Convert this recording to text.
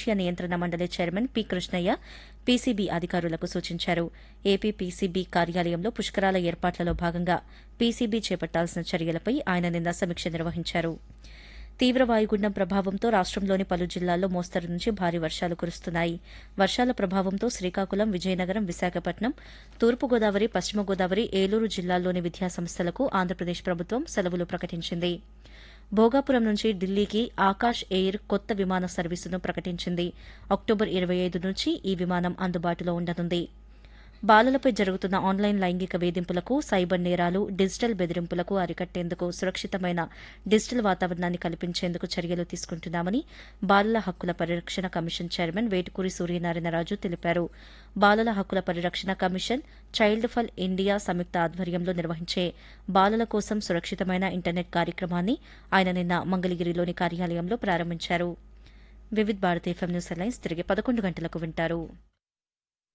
కాలుష్య నియంత్రణ మండలి చైర్మన్ పి కృష్ణయ్య పీసీబీ అధికారులకు సూచించారు ఏపీ పీసీబీ కార్యాలయంలో పుష్కరాల ఏర్పాట్లలో భాగంగా పీసీబీ చేపట్టాల్సిన చర్యలపై ఆయన నిన్న సమీక్ష నిర్వహించారు తీవ్ర వాయుగుండం ప్రభావంతో రాష్టంలోని పలు జిల్లాల్లో మోస్తరు నుంచి భారీ వర్షాలు కురుస్తున్నాయి వర్షాల ప్రభావంతో శ్రీకాకుళం విజయనగరం విశాఖపట్నం తూర్పుగోదావరి పశ్చిమ గోదావరి ఏలూరు జిల్లాల్లోని విద్యాసంస్థలకు ఆంధ్రప్రదేశ్ ప్రభుత్వం సెలవులు ప్రకటించింది భోగాపురం నుంచి ఢిల్లీకి ఆకాష్ ఎయిర్ కొత్త విమాన సర్వీసును ప్రకటించింది అక్టోబర్ ఇరవై ఐదు నుంచి ఈ విమానం అందుబాటులో ఉండనుంది బాలలపై జరుగుతున్న ఆన్లైన్ లైంగిక వేధింపులకు సైబర్ నేరాలు డిజిటల్ బెదిరింపులకు అరికట్టేందుకు సురక్షితమైన డిజిటల్ వాతావరణాన్ని కల్పించేందుకు చర్యలు తీసుకుంటున్నామని బాలల హక్కుల పరిరక్షణ కమిషన్ చైర్మన్ వేటుకూరి సూర్యనారాయణరాజు తెలిపారు బాలల హక్కుల పరిరక్షణ కమిషన్ చైల్డ్ ఫర్ ఇండియా సంయుక్త ఆధ్వర్యంలో నిర్వహించే బాలల కోసం సురక్షితమైన ఇంటర్నెట్ కార్యక్రమాన్ని ఆయన నిన్న మంగళగిరిలోని కార్యాలయంలో ప్రారంభించారు Vividh Bharati FM news headlines తిరిగి పదకొండు గంటలకు వింటారు